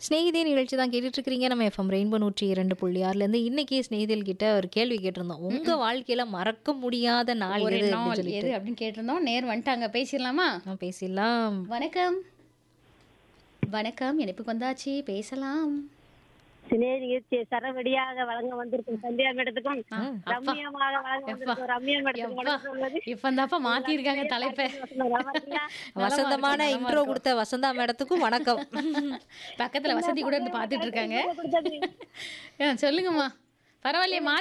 ஸ்நேகிதே நிகழ்ச்சி தான் கேட்டுட்டு இருக்கிறீங்க நம்ம எஃப்எம் ரெயின்போ நூற்றி இரண்டு புள்ளி ஆறுலேருந்து இன்னைக்கு ஸ்நேகிதல் கிட்ட ஒரு கேள்வி கேட்டிருந்தோம் உங்க வாழ்க்கையில மறக்க முடியாத நாள் ஒரு எது அப்படின்னு நாள் சொல்லிட்டு எது அப்படின்னு கேட்டிருந்தோம் நேர் வந்துட்டாங்க பேசிடலாமா நான் பேசிடலாம் வணக்கம் வணக்கம் இணைப்புக்கு வந்தாச்சு பேசலாம் சினேரிக்கு சரவடியாக வழங்க வந்திருக்கும் சந்தியா மேடத்துக்கும் ரம்மியமாக வழங்க வந்திருக்கும் ரம்யா மேடத்துக்கும் வணக்கம் சொல்வது இப்பந்தாப்பா மாத்திருக்காங்க தலைப்பை நல்லா இருக்கீங்களா? வசந்தமான இன்ட்ரோ கொடுத்த வசந்தா மேடத்துக்கும் வணக்கம் பக்கத்துல வசதி கூட இருந்து பாத்துட்டு இருக்காங்க கொடுத்தது ஆ, சொல்லுங்கம்மா பரவாயில்லையே